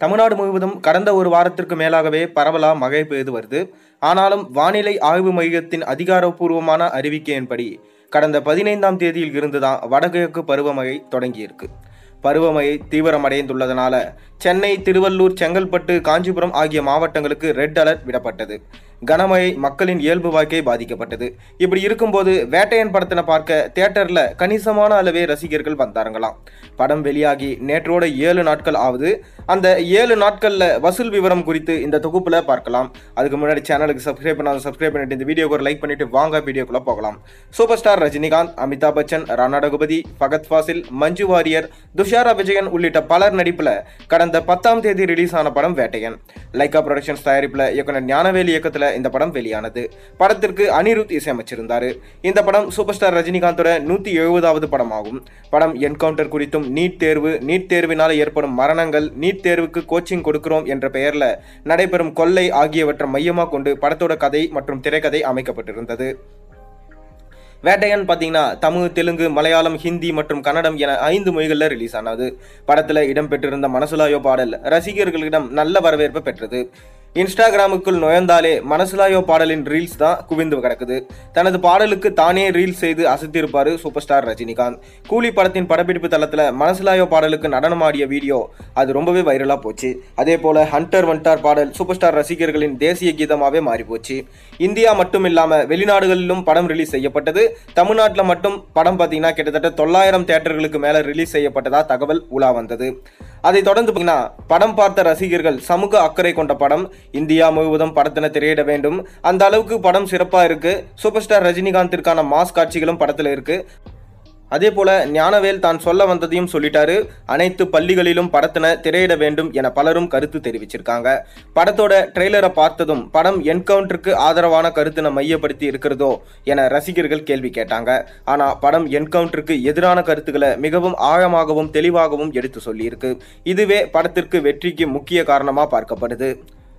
தமிழ்நாடு முழுவதும் கடந்த ஒரு வாரத்திற்கு மேலாகவே பரவலா மழை பெய்து வருது ஆனாலும் வானிலை ஆய்வு மையத்தின் அதிகாரப்பூர்வமான அறிவிக்கையின்படி கடந்த பதினைந்தாம் தேதியில் இருந்துதான் வடகிழக்கு பருவமழை தொடங்கியிருக்கு பருவமழை தீவிரமடைந்துள்ளதனால சென்னை திருவள்ளூர் செங்கல்பட்டு காஞ்சிபுரம் ஆகிய மாவட்டங்களுக்கு ரெட் அலர்ட் விடப்பட்டது கனமழை மக்களின் இயல்பு வாழ்க்கை பாதிக்கப்பட்டது இப்படி இருக்கும்போது வேட்டையன் படத்தினை பார்க்க தியேட்டர்ல கணிசமான அளவே ரசிகர்கள் வந்தாருங்களாம் படம் வெளியாகி நேற்றோட ஏழு நாட்கள் ஆகுது அந்த ஏழு நாட்கள்ல வசூல் விவரம் குறித்து இந்த தொகுப்புல பார்க்கலாம் அதுக்கு முன்னாடி சேனலுக்கு சப்ஸ்கிரைப் பண்ணாத சப்ஸ்கிரைப் பண்ணிட்டு இந்த வீடியோக்கு ஒரு லைக் பண்ணிட்டு வாங்க வீடியோக்குள்ள போகலாம் சூப்பர் ஸ்டார் ரஜினிகாந்த் அமிதாப் பச்சன் ராணா ரகுபதி ஃபகத் ஃபாசில் மஞ்சு வாரியர் துஷாரா விஜயன் உள்ளிட்ட பலர் நடிப்புல கடந்த பத்தாம் தேதி ரிலீஸ் ஆன படம் வேட்டையன் லைகா ப்ரொடக்ஷன்ஸ் தயாரிப்புல இயக்குனர் ஞானவேலி இயக்கத்துல இந்த படம் வெளியானது படத்திற்கு அனிருத் இசையமைச்சிருந்தாரு இந்த படம் சூப்பர் ஸ்டார் ரஜினிகாந்தோட நூத்தி எழுபதாவது படமாகும் படம் என்கவுண்டர் குறித்தும் நீட் தேர்வு நீட் தேர்வினால் ஏற்படும் மரணங்கள் நீட் தேர்வுக்கு கோச்சிங் கொடுக்கிறோம் என்ற பெயர்ல நடைபெறும் கொள்ளை ஆகியவற்றை மையமாக கொண்டு படத்தோட கதை மற்றும் திரைக்கதை அமைக்கப்பட்டிருந்தது வேட்டையன் பார்த்தீங்கன்னா தமிழ் தெலுங்கு மலையாளம் ஹிந்தி மற்றும் கன்னடம் என ஐந்து மொழிகளில் ரிலீஸ் ஆனது படத்தில் இடம்பெற்றிருந்த மனசுலாயோ பாடல் ரசிகர்களிடம் நல்ல வரவேற்பு பெற்றது இன்ஸ்டாகிராமுக்குள் நுழைந்தாலே மனசுலாயோ பாடலின் ரீல்ஸ் தான் குவிந்து கிடக்குது தனது பாடலுக்கு தானே ரீல்ஸ் செய்து அசத்திருப்பாரு சூப்பர் ஸ்டார் ரஜினிகாந்த் கூலி படத்தின் படப்பிடிப்பு தளத்தில் மனசுலாயோ பாடலுக்கு நடனமாடிய வீடியோ அது ரொம்பவே வைரலாக போச்சு அதே போல ஹண்டர் வண்டார் பாடல் சூப்பர் ஸ்டார் ரசிகர்களின் தேசிய கீதமாகவே மாறி போச்சு இந்தியா மட்டும் இல்லாமல் வெளிநாடுகளிலும் படம் ரிலீஸ் செய்யப்பட்டது தமிழ்நாட்டில் மட்டும் படம் பார்த்தீங்கன்னா கிட்டத்தட்ட தொள்ளாயிரம் தியேட்டர்களுக்கு மேலே ரிலீஸ் செய்யப்பட்டதா தகவல் உலா வந்தது அதை தொடர்ந்து பார்த்தீங்கன்னா படம் பார்த்த ரசிகர்கள் சமூக அக்கறை கொண்ட படம் இந்தியா முழுவதும் படத்தினை திரையிட வேண்டும் அந்த அளவுக்கு படம் சிறப்பாக இருக்கு சூப்பர் ஸ்டார் ரஜினிகாந்திற்கான மாஸ் காட்சிகளும் படத்தில் இருக்கு அதே போல ஞானவேல் தான் சொல்ல வந்ததையும் சொல்லிட்டாரு அனைத்து பள்ளிகளிலும் படத்தினை திரையிட வேண்டும் என பலரும் கருத்து தெரிவிச்சிருக்காங்க படத்தோட ட்ரெய்லரை பார்த்ததும் படம் என்கவுண்டருக்கு ஆதரவான கருத்தினை மையப்படுத்தி இருக்கிறதோ என ரசிகர்கள் கேள்வி கேட்டாங்க ஆனா படம் என்கவுண்டருக்கு எதிரான கருத்துக்களை மிகவும் ஆழமாகவும் தெளிவாகவும் எடுத்து சொல்லியிருக்கு இதுவே படத்திற்கு வெற்றிக்கு முக்கிய காரணமா பார்க்கப்படுது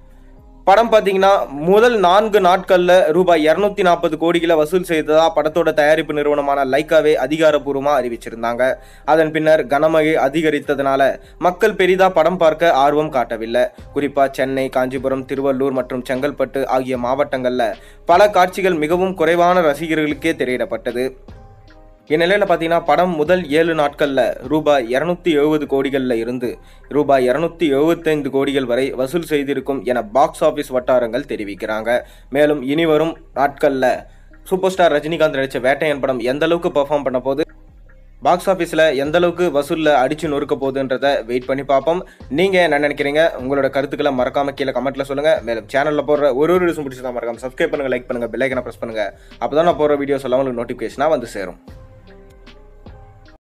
படம் பார்த்தீங்கன்னா முதல் நான்கு நாட்களில் ரூபாய் இரநூத்தி நாற்பது கோடிகளை வசூல் செய்ததா படத்தோட தயாரிப்பு நிறுவனமான லைக்காவே அதிகாரப்பூர்வமாக அறிவிச்சிருந்தாங்க அதன் பின்னர் கனமழை அதிகரித்ததுனால மக்கள் பெரிதா படம் பார்க்க ஆர்வம் காட்டவில்லை குறிப்பாக சென்னை காஞ்சிபுரம் திருவள்ளூர் மற்றும் செங்கல்பட்டு ஆகிய மாவட்டங்களில் பல காட்சிகள் மிகவும் குறைவான ரசிகர்களுக்கே திரையிடப்பட்டது இந்நிலையில் பார்த்தீங்கன்னா படம் முதல் ஏழு நாட்களில் ரூபாய் இரநூத்தி எழுபது கோடிகளில் இருந்து ரூபாய் இரநூத்தி எழுபத்தைந்து கோடிகள் வரை வசூல் செய்திருக்கும் என பாக்ஸ் ஆஃபீஸ் வட்டாரங்கள் தெரிவிக்கிறாங்க மேலும் இனி வரும் நாட்களில் சூப்பர் ஸ்டார் ரஜினிகாந்த் நடித்த வேட்டையன் படம் எந்த அளவுக்கு பெர்ஃபார்ம் பண்ண போது பாக்ஸ் ஆஃபீஸில் எந்த அளவுக்கு வசூலில் அடிச்சு நொறுக்க போகுதுன்றதை வெயிட் பண்ணி பார்ப்போம் நீங்கள் என்ன நினைக்கிறீங்க உங்களோட கருத்துக்களை மறக்காம கீழே கமெண்ட்டில் சொல்லுங்கள் மேலும் சேனலில் போடுற ஒரு ஒரு விஷயம் பிடிச்சதா மறக்காம சப்ஸ்கிரைப் பண்ணுங்கள் லைக் பண்ணுங்கள் பெல்லைக்கனை ப்ரெஸ் பண்ணுங்கள் அப்போ தான் நான் போடுற வீடியோஸ் எல்லாம் உங்களுக்கு நோட்டிஃபிகேஷனாக வந்து சேரும்